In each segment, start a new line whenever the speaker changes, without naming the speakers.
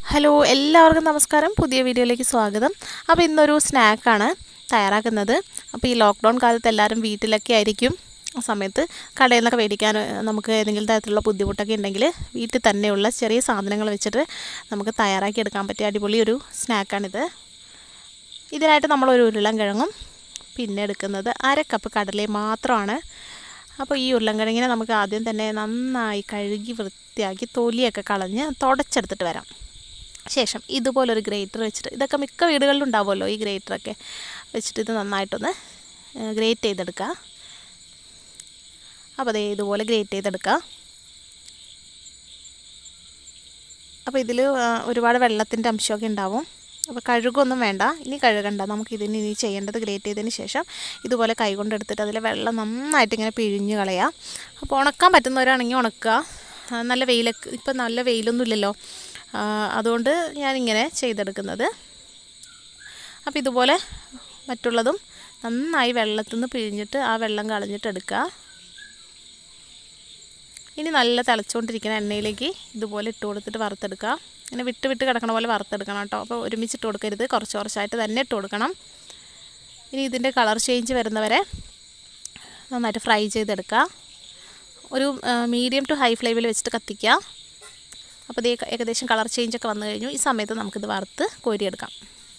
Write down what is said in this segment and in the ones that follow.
hello എല്ലാവർക്കും നമസ്കാരം പുതിയ വീഡിയോയിലേക്ക് സ്വാഗതം അപ്പോൾ ഇന്നൊരു സ്നാക്കാണ് തയ്യാറാക്കുന്നത് അപ്പോൾ ഈ ലോക്ക്ഡൗൺ കാലത്ത് എല്ലാവരും വീട്ടിലൊക്കെ ആയിരിക്കും ആ സമയത്ത് കടയിൽ നിന്നൊക്കെ മേടിക്കാൻ നമുക്ക് ഏതെങ്കിലും തരത്തിലുള്ള ബുദ്ധിമുട്ടൊക്കെ ഉണ്ടെങ്കിൽ വീട്ടിൽ തന്നെയുള്ള ചെറിയ സാധനങ്ങൾ വെച്ചിട്ട് നമുക്ക് തയ്യാറാക്കി എടുക്കാൻ പറ്റിയ അടിപൊളി ഒരു സ്നാക്കാണിത് ഇതിനായിട്ട് നമ്മൾ ഒരു ഉരുളൻകിഴങ്ങും പിന്നെ എടുക്കുന്നത് അര കപ്പ് കടലയും മാത്രമാണ് അപ്പോൾ ഈ ഉരുളൻകിഴങ്ങിനെ നമുക്ക് ആദ്യം തന്നെ നന്നായി കഴുകി വൃത്തിയാക്കി തൊലിയൊക്കെ കളഞ്ഞ് തുടച്ചെടുത്തിട്ട് വരാം ശേഷം ഇതുപോലൊരു ഗ്രേറ്റർ വെച്ചിട്ട് ഇതൊക്കെ മിക്ക വീടുകളിലും ഉണ്ടാവുമല്ലോ ഈ ഗ്രേറ്ററൊക്കെ വെച്ചിട്ട് ഇത് നന്നായിട്ടൊന്ന് ഗ്രേറ്റ് ചെയ്തെടുക്കുക അപ്പോൾ അതേ ഇതുപോലെ ഗ്രേറ്റ് ചെയ്തെടുക്കുക അപ്പോൾ ഇതിൽ ഒരുപാട് വെള്ളത്തിൻ്റെ അംശമൊക്കെ ഉണ്ടാവും അപ്പോൾ കഴുകൊന്നും വേണ്ട ഇനി കഴുകണ്ട നമുക്ക് ഇതിന് ഇനി ചെയ്യേണ്ടത് ഗ്രേറ്റ് ചെയ്തതിന് ശേഷം ഇതുപോലെ കൈകൊണ്ട് എടുത്തിട്ട് അതിലെ വെള്ളം നന്നായിട്ട് ഇങ്ങനെ പിഴിഞ്ഞ് കളയാം അപ്പോൾ ഉണക്കാൻ പറ്റുന്നവരാണെങ്കിൽ ഉണക്കുക നല്ല വെയിലൊക്കെ ഇപ്പം നല്ല വെയിലൊന്നും ഇല്ലല്ലോ അതുകൊണ്ട് ഞാനിങ്ങനെ ചെയ്തെടുക്കുന്നത് അപ്പോൾ ഇതുപോലെ മറ്റുള്ളതും നന്നായി വെള്ളത്തിൽ നിന്ന് പിഴിഞ്ഞിട്ട് ആ വെള്ളം കളഞ്ഞിട്ട് എടുക്കുക ഇനി നല്ല തിളച്ചുകൊണ്ടിരിക്കുന്ന എണ്ണയിലേക്ക് ഇതുപോലെ ഇട്ട് കൊടുത്തിട്ട് വറുത്തെടുക്കുക ഇങ്ങനെ വിട്ട് വിട്ട് കിടക്കണ പോലെ വറുത്തെടുക്കണം കേട്ടോ അപ്പോൾ ഒരുമിച്ച് ഇട്ട് കൊടുക്കരുത് കുറച്ച് കുറച്ചായിട്ട് തന്നെ ഇട്ട് കൊടുക്കണം ഇനി ഇതിൻ്റെ കളർ ചേഞ്ച് വരുന്നവരെ നന്നായിട്ട് ഫ്രൈ ചെയ്തെടുക്കുക ഒരു മീഡിയം ടു ഹൈ ഫ്ലെയിമിൽ വെച്ചിട്ട് കത്തിക്കുക അപ്പോൾ ഇത് ഏകദേശം കളർ ചേഞ്ചൊക്കെ വന്നു കഴിഞ്ഞു ഈ സമയത്ത് നമുക്കിത് വറുത്ത് കോരിയെടുക്കാം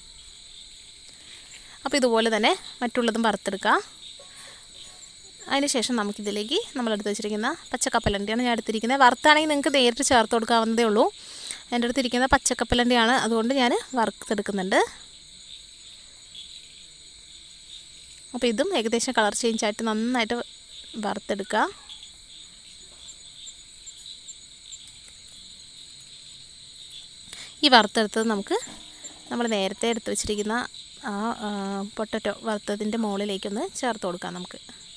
അപ്പോൾ ഇതുപോലെ തന്നെ മറ്റുള്ളതും വറുത്തെടുക്കുക അതിനുശേഷം നമുക്കിതിലേക്ക് നമ്മളെടുത്ത് വെച്ചിരിക്കുന്ന പച്ചക്കപ്പലണ്ടിയാണ് ഞാൻ എടുത്തിരിക്കുന്നത് വറുത്താണെങ്കിൽ നിങ്ങൾക്ക് നേരിട്ട് ചേർത്ത് കൊടുക്കാവുന്നതേ ഉള്ളൂ എൻ്റെ അടുത്തിരിക്കുന്ന പച്ചക്കപ്പലണ്ടിയാണ് അതുകൊണ്ട് ഞാൻ വറുത്തെടുക്കുന്നുണ്ട് അപ്പോൾ ഇതും ഏകദേശം കളർ ചേഞ്ച് ആയിട്ട് നന്നായിട്ട് വറുത്തെടുക്കുക ഈ വറുത്തെടുത്തത് നമുക്ക് നമ്മൾ നേരത്തെ എടുത്ത് വെച്ചിരിക്കുന്ന ആ പൊട്ടറ്റോ വറുത്തതിൻ്റെ മുകളിലേക്കൊന്ന് ചേർത്ത് കൊടുക്കാം നമുക്ക്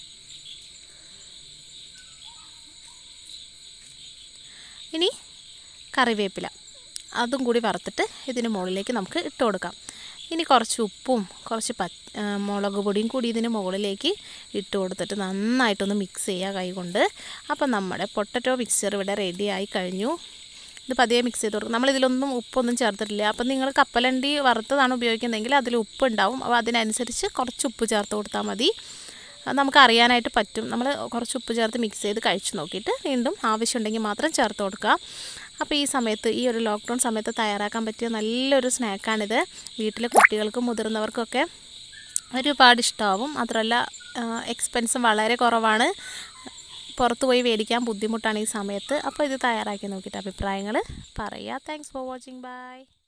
ഇനി കറിവേപ്പില അതും കൂടി വറുത്തിട്ട് ഇതിന് മുകളിലേക്ക് നമുക്ക് ഇട്ട് കൊടുക്കാം ഇനി കുറച്ച് ഉപ്പും കുറച്ച് പ മുളക് പൊടിയും കൂടി ഇതിന് മുകളിലേക്ക് ഇട്ട് കൊടുത്തിട്ട് നന്നായിട്ടൊന്ന് മിക്സ് ചെയ്യുക കൈകൊണ്ട് അപ്പോൾ നമ്മുടെ പൊട്ടറ്റോ മിക്സർ ഇവിടെ റെഡിയായി കഴിഞ്ഞു ഇത് പതിയെ മിക്സ് ചെയ്ത് കൊടുക്കും നമ്മളിതിലൊന്നും ഉപ്പൊന്നും ചേർത്തിട്ടില്ല അപ്പം നിങ്ങൾ കപ്പലണ്ടി വറുത്തതാണ് ഉപയോഗിക്കുന്നതെങ്കിൽ അതിൽ ഉപ്പ് ഉണ്ടാവും അപ്പോൾ അതിനനുസരിച്ച് കുറച്ച് ഉപ്പ് ചേർത്ത് കൊടുത്താൽ മതി നമുക്ക് അറിയാനായിട്ട് പറ്റും നമ്മൾ കുറച്ച് ഉപ്പ് ചേർത്ത് മിക്സ് ചെയ്ത് കഴിച്ച് നോക്കിയിട്ട് വീണ്ടും ആവശ്യമുണ്ടെങ്കിൽ മാത്രം ചേർത്ത് കൊടുക്കുക അപ്പോൾ ഈ സമയത്ത് ഈ ഒരു ലോക്ക്ഡൗൺ സമയത്ത് തയ്യാറാക്കാൻ പറ്റിയ നല്ലൊരു സ്നാക്കാണിത് വീട്ടിലെ കുട്ടികൾക്കും മുതിർന്നവർക്കൊക്കെ ഒരുപാട് ഇഷ്ടമാവും മാത്രമല്ല എക്സ്പെൻസും വളരെ കുറവാണ് പുറത്ത് പോയി മേടിക്കാൻ ബുദ്ധിമുട്ടാണ് ഈ സമയത്ത് അപ്പോൾ ഇത് തയ്യാറാക്കി നോക്കിയിട്ട് അഭിപ്രായങ്ങൾ പറയുക താങ്ക്സ് ഫോർ വാച്ചിങ് ബൈ